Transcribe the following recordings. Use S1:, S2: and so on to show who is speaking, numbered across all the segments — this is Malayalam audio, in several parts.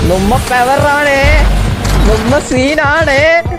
S1: നമ്മ പവറാണ് നമ്മ സീനാണ്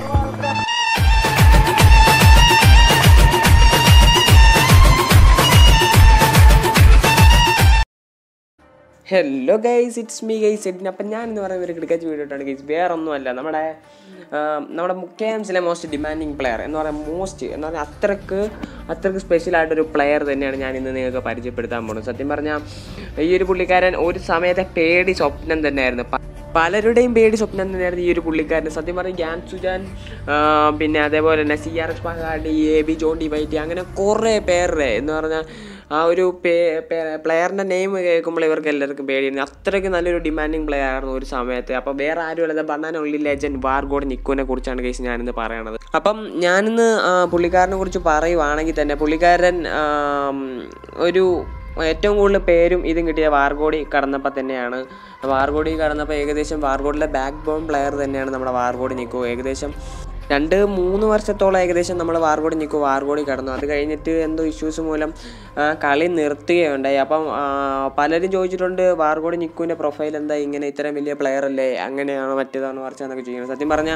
S1: hello guys it's me guys എഡിൻ അപ്പം ഞാൻ എന്ന് പറയുന്ന ഒരു ക്രിക്കറ്റ് വീഡിയോ ഇട്ടാണ് ഗൈസ് വേറെ ഒന്നുമല്ല നമ്മുടെ ആ, നമ്മുടെ മുക്കേംസിലെ മോസ്റ്റ് ഡിമാൻഡിങ് പ്ലെയർ എന്ന് പറയുന്നത് മോസ്റ്റ് എന്ന് പറഞ്ഞാൽ അത്രക്ക് അത്രക്ക് സ്പെഷ്യൽ ആയിട്ടൊരു പ്ലെയർ തന്നെയാണ് ഞാൻ ഇന്ന് നിങ്ങൾക്ക് പരിചയപ്പെടുത്താൻ പോകുന്നത് സത്യം പറഞ്ഞാൽ ഈ ഒരു പുള്ളിക്കാരൻ ഒരു സമയത്തെ പേടി സ്വപ്നം തന്നെയായിരുന്നു പ- പലരുടെയും പേടി സ്വപ്നം തന്നെയായിരുന്നു ഈ ഒരു പുള്ളിക്കാരൻ സത്യം പറഞ്ഞാൽ ഗ്യാൻ സുജാൻ ആ, പിന്നെ അതേപോലെ തന്നെ സി ആർ എസ് പഹാഡി എ ബി ജോണ്ടി വൈറ്റി അങ്ങനെ കുറേ പേരുടെ എന്ന് പറഞ്ഞാൽ ആ ഒരു പേ പ്ലെയറിൻ്റെ നെയിം കേൾക്കുമ്പോൾ ഇവർക്ക് എല്ലാവർക്കും പേടിയായിരുന്നു അത്രയ്ക്ക് നല്ലൊരു ഡിമാൻഡിങ് പ്ലെയർ ആയിരുന്നു ഒരു സമയത്ത് അപ്പം വേറെ ആരും അല്ലാതെ ബണ്ണാൻ ഉള്ളി ലെജൻഡ് വാർഗോഡ് നിക്കുവിനെ കുറിച്ചാണ് കേസ് ഞാനിന്ന് പറയണത് അപ്പം ഞാനിന്ന് ആ, പുള്ളിക്കാരനെ കുറിച്ച് പറയുവാണെങ്കിൽ തന്നെ പുള്ളിക്കാരൻ ആം, ഒരു ഏറ്റവും കൂടുതൽ പേരും ഇതും കിട്ടിയ വാർഗോഡി കടന്നപ്പോൾ തന്നെയാണ് വാർഗോഡി കടന്നപ്പോൾ ഏകദേശം വാർഗോഡിലെ ബാക്ക് ബോൺ പ്ലെയർ തന്നെയാണ് നമ്മുടെ വാർഗോഡി നിക്കോ ഏകദേശം രണ്ട് മൂന്ന് വർഷത്തോളം ഏകദേശം നമ്മൾ വാർഗോടി നിൽക്കും വാർഗോടി കടന്നു അത് കഴിഞ്ഞിട്ട് എന്തോ ഇഷ്യൂസ് മൂലം ആ, കളി നിർത്തുകയുണ്ടായി അപ്പം ആ, പലരും ചോദിച്ചിട്ടുണ്ട് വാർഗോടി നിക്കുവിൻ്റെ പ്രൊഫൈൽ എന്താ ഇങ്ങനെ ഇത്രയും വലിയ പ്ലെയർ അല്ലേ അങ്ങനെയാണോ മറ്റേതാണോ മറിച്ചാന്നൊക്കെ ചെയ്യുന്നത് സത്യം പറഞ്ഞാൽ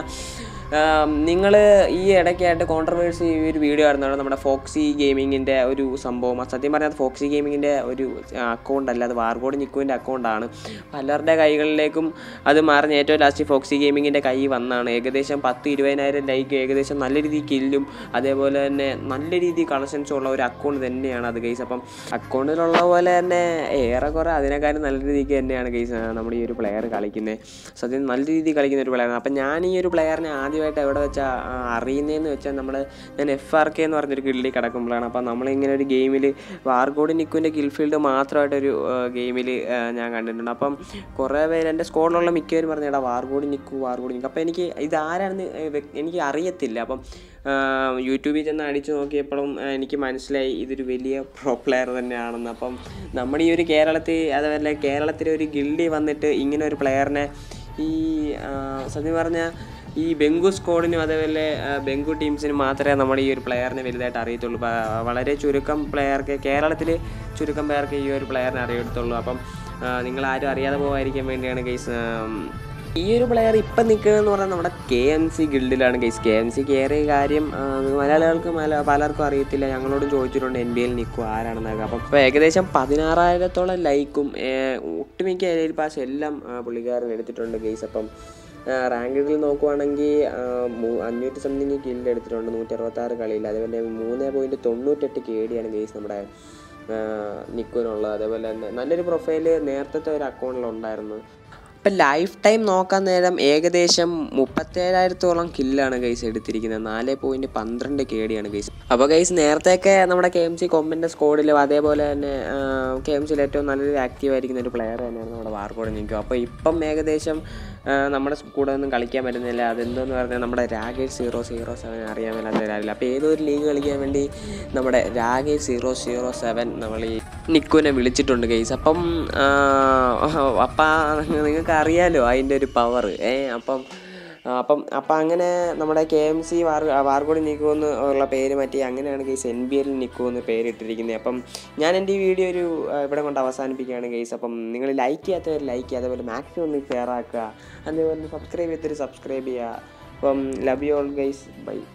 S1: നിങ്ങൾ ഈ ഇടയ്ക്കായിട്ട് കോൺട്രവേഴ്സി ഈ ഒരു വീഡിയോ ആയിരുന്നാണ് നമ്മുടെ ഫോക്സി ഗെയിമിങ്ങിൻ്റെ ഒരു സംഭവം അത് സത്യം പറഞ്ഞാൽ ഫോക്സി ഗെയിമിങ്ങിൻ്റെ ഒരു അക്കൗണ്ട് അല്ല അത് വാർഗോഡ് നിക്കുവിൻ്റെ അക്കൗണ്ടാണ് പലരുടെ കൈകളിലേക്കും അത് മറിഞ്ഞ് ഏറ്റവും ലാസ്റ്റ് ഫോക്സി ഗെയിമിങ്ങിൻ്റെ കൈ വന്നാണ് ഏകദേശം പത്ത് ഇരുപതിനായിരം ലൈക്ക് ഏകദേശം നല്ല രീതിയിൽ കില്ലും അതേപോലെ തന്നെ നല്ല രീതിയിൽ കളക്ഷൻസും ഉള്ള ഒരു അക്കൗണ്ട് തന്നെയാണ് അത് ഗെയ്സ് അപ്പം അക്കൗണ്ടിലുള്ള പോലെ തന്നെ ഏറെക്കുറെ അതിനെക്കാളും നല്ല രീതിക്ക് തന്നെയാണ് ഗെയ്സ് നമ്മുടെ ഈ ഒരു പ്ലെയർ കളിക്കുന്നത് സത്യം നല്ല രീതിയിൽ കളിക്കുന്ന ഒരു പ്ലെയറാണ് അപ്പം ഞാൻ ഈ ഒരു പ്ലെയറിനെ ആദ്യമായിട്ട് എവിടെ വെച്ചാൽ അറിയുന്നതെന്ന് വെച്ചാൽ നമ്മൾ ഞാൻ എഫ് ആർ കെ എന്ന് പറഞ്ഞൊരു ഗിൽഡിൽ കിടക്കുമ്പോഴാണ് അപ്പം നമ്മളിങ്ങനെ ഒരു ഗെയിമിൽ വാർഗോഡ് നിക്കുവിൻ്റെ ഗിൽഫീൽഡ് മാത്രമായിട്ടൊരു ഗെയിമിൽ ഞാൻ കണ്ടിട്ടുണ്ട് അപ്പം കുറേ പേര് എൻ്റെ സ്കോഡിലുള്ള മിക്കവരും പറഞ്ഞു എടാ വാർഗോഡ് നിൽക്കൂ വാർഗോഡ് നിൽക്കും അപ്പോൾ എനിക്ക് ഇതാരാണെന്ന് വ്യ- എനിക്ക് അറിയത്തില്ല അപ്പം ആ, യൂട്യൂബിൽ ചെന്ന് അടിച്ചു നോക്കിയപ്പോഴും ആ, എനിക്ക് മനസ്സിലായി ഇതൊരു വലിയ പ്രോ പ്ലെയർ തന്നെയാണെന്ന് അപ്പം നമ്മുടെ ഈ ഒരു കേരളത്തിൽ അതുപോലെ കേരളത്തിലെ ഒരു ഗിൽഡിൽ വന്നിട്ട് ഇങ്ങനെ ഒരു പ്ലെയറിനെ ഈ ആ, സത്യം പറഞ്ഞാൽ ഈ ബംഗു സ്ക്വാഡിനും അതേപോലെ ആ, ബംഗു ടീംസിനും മാത്രമേ നമ്മുടെ ഈ ഒരു പ്ലെയറിനെ വലുതായിട്ട് അറിയത്തുള്ളൂ പ- വളരെ ചുരുക്കം പ്ലെയർക്ക് കേരളത്തിൽ ചുരുക്കം പേർക്ക് ഈ ഒരു പ്ലെയറിനെ അറിയത്തുള്ളൂ അപ്പം ആ, നിങ്ങൾ ആരും അറിയാതെ പോകാതിരിക്കാൻ വേണ്ടിയാണ് ഗൈസ് ഈ ഒരു പ്ലെയർ ഇപ്പം നിൽക്കുന്നതെന്ന് പറഞ്ഞാൽ നമ്മുടെ കെ എം സി ഗിൽഡിലാണ് ഗൈസ് കെ എം സി കയറിയ കാര്യം ആ, മലയാളികൾക്ക് മല പലർക്കും അറിയത്തില്ല ഞങ്ങളോടും ചോദിച്ചിട്ടുണ്ട് എൻ ബി എൽ നിൽക്കും ആരാണെന്നൊക്കെ അപ്പം ഇപ്പോൾ ഏകദേശം പതിനാറായിരത്തോളം ലൈക്കും ഒട്ടുമിക്ക എൽ പാസ് എല്ലാം ആ, പുള്ളിക്കാരൻ എടുത്തിട്ടുണ്ട് ഗൈസ് അപ്പം റാങ്കിഡിൽ നോക്കുവാണെങ്കിൽ അഞ്ഞൂറ്റി സംതിങ് കില്ല് എടുത്തിട്ടുണ്ട് നൂറ്റി അറുപത്താറ് കളിയിൽ അതേപോലെ മൂന്ന് പോയിൻറ്റ് തൊണ്ണൂറ്റെട്ട് കെ ഡിയാണ് ഗെയ്സ് നമ്മുടെ നിക്കുവിനുള്ളത് അതേപോലെ തന്നെ നല്ലൊരു പ്രൊഫൈല് നേരത്തെ ഒരു അക്കൗണ്ടിൽ ഉണ്ടായിരുന്നു ഇപ്പം ലൈഫ് ടൈം നോക്കാൻ നേരം ഏകദേശം മുപ്പത്തേഴായിരത്തോളം കില്ലാണ് ഗൈസ് എടുത്തിരിക്കുന്നത് നാല് പോയിൻറ്റ് പന്ത്രണ്ട് കെ ഡിയാണ് ഗൈസ് അപ്പോൾ ഗൈസ് നേരത്തെയൊക്കെ നമ്മുടെ കെ എം സി കൊമ്പിൻ്റെ സ്കോഡിലും അതേപോലെ തന്നെ കെ എം സിയിൽ ഏറ്റവും നല്ലൊരു ആക്റ്റീവ് ആയിരിക്കുന്ന ഒരു പ്ലെയർ തന്നെയാണ് നമ്മുടെ വാർക്കോട് നിൽക്കും അപ്പോൾ ഇപ്പം ഏകദേശം ആ, നമ്മുടെ കൂടെ ഒന്നും കളിക്കാൻ പറ്റുന്നില്ല അതെന്തെന്ന് പറഞ്ഞാൽ നമ്മുടെ രാകേഷ് സീറോ സീറോ സെവൻ അറിയാൻ മേലാത്ത ഒരാളില്ല അപ്പോൾ ഏതോ ഒരു ലീഗ് കളിക്കാൻ വേണ്ടി നമ്മുടെ രാകേഷ് സീറോ സീറോ സെവൻ നമ്മൾ ഈ നിക്കുവിനെ വിളിച്ചിട്ടുണ്ട് ഗെയ്സ് അപ്പം ആ, അപ്പം നിങ്ങൾക്ക് അറിയാലോ അതിൻ്റെ ഒരു പവർ ഏ അപ്പം ആ, അപ്പം അപ്പം അങ്ങനെ നമ്മുടെ കെ എം സി വാർ വാർഗോടി നിക്കു എന്ന് ഉള്ള പേര് മാറ്റി അങ്ങനെയാണ് ഗെയ്സ് എൻ ബി എല്ലിൽ നിക്കു എന്ന് പേരിട്ടിരിക്കുന്നത് അപ്പം ഞാൻ എൻ്റെ ഈ വീഡിയോ ഒരു ആ, ഇവിടെ കൊണ്ട് അവസാനിപ്പിക്കുകയാണ് ഗെയ്സ് അപ്പം നിങ്ങൾ ലൈക്ക് ചെയ്യാത്തവർ ലൈക്ക് ചെയ്യുക അതേപോലെ മാക്സിമം ഒന്ന് ഷെയർ ആക്കുക അതേപോലെ സബ്സ്ക്രൈബ് ചെയ്യാത്തവർ സബ്സ്ക്രൈബ് ചെയ്യുക അപ്പം love you all guys by